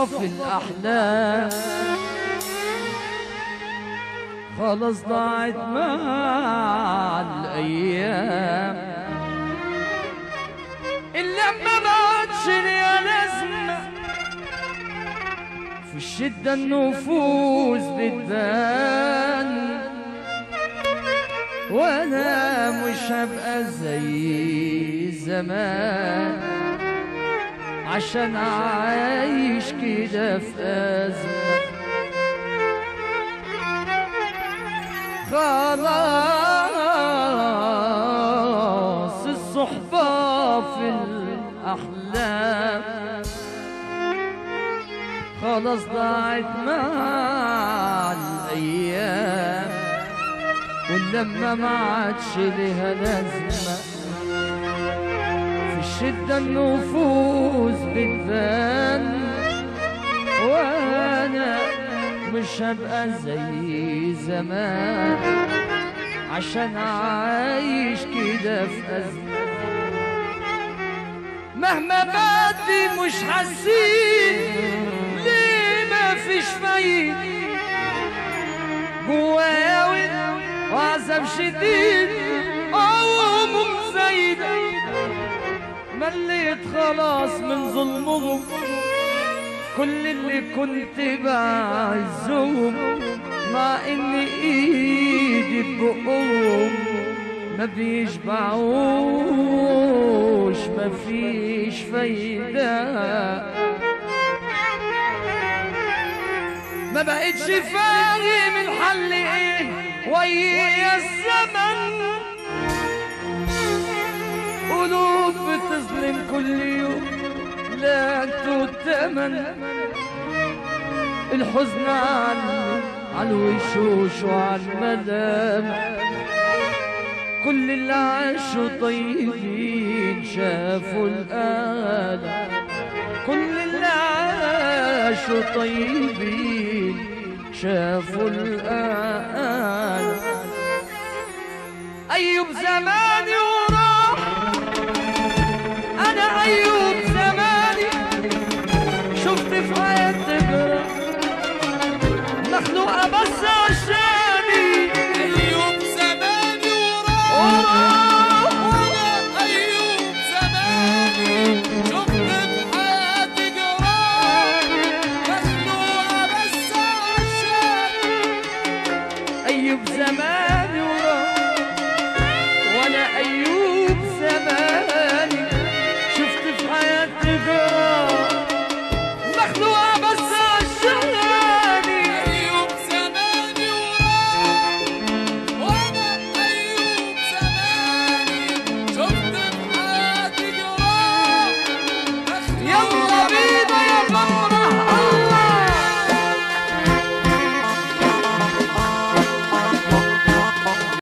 الصحبة في الأحلام خلاص ضاعت مع الأيام اللمة ما عادش ليها لازمة في الشدة النفوس بتبان وانا مش هبقى زي زمان عشان عايش كده في أزمة خلاص الصحبة في الأحلام خلاص ضاعت مع الأيام واللمة ما عادش لها لازمة في الشدة النفوس بتبان وانا مش هبقى زي زمان عشان عايش كده في أزمة مهما بدي مش حاسين ليه ما فيش فايد جوايا وعذاب شديد هموم زايدة مليت خلاص من ظلمهم كل اللي كنت بعزهم مع ان ايدي بقهم ما بيشبعوش ما فيش فايدة ما بقتش فاهم الحل ايه ويا الزمن قلوب بتظلم كل يوم لا التمن الحزن على على الوشوش وعلى الملامح كل اللي عاشوا طيبين شافوا الآلة كل اللي عاشوا طيبين شافوا الآلة أيوب زماني وراح أنا أيوب زماني شفت في حياتي جراح مخلوقة بس عشاني أيوب زماني وراح وراح أنا أيوب زماني شفت في حياتي جراح مخلوقة بس عشاني أيوب زماني وراح وأنا أيوب زماني شفت في حياتي جراح مخلوقة بس عشاني أيوب زماني وراح وأنا أيوب زماني شفت في حياتي جراح يلا مخلوقة